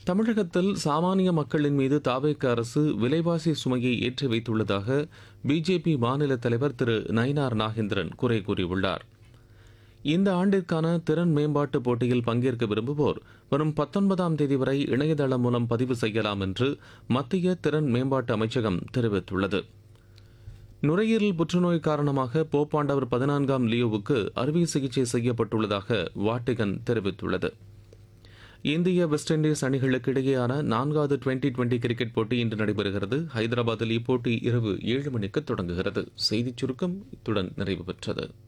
தமிழகத்தில் சாமானிய மக்களின் மீது தாவேக்க அரசு விலைவாசி சுமையை ஏற்றி வைத்துள்ளதாக பிஜேபி மாநில தலைவர் திரு நயினார் நாகேந்திரன் குறை கூறியுள்ளார் இந்த ஆண்டிற்கான திறன் மேம்பாட்டு போட்டியில் பங்கேற்க விரும்புவோர் வரும் பத்தொன்பதாம் தேதி வரை இணையதளம் மூலம் பதிவு செய்யலாம் என்று மத்திய திறன் மேம்பாட்டு அமைச்சகம் தெரிவித்துள்ளது நுரையீரல் புற்றுநோய் காரணமாக போப்பாண்டவர் பதினான்காம் லியோவுக்கு அறுவை சிகிச்சை செய்யப்பட்டுள்ளதாக வாட்டிகன் தெரிவித்துள்ளது இந்திய வெஸ்ட் இண்டீஸ் அணிகளுக்கு இடையேயான நான்காவது டுவெண்டி டுவெண்டி கிரிக்கெட் போட்டி இன்று நடைபெறுகிறது ஹைதராபாத்தில் இப்போட்டி இரவு ஏழு மணிக்கு தொடங்குகிறது செய்திச் சுருக்கம் இத்துடன் நிறைவு பெற்றது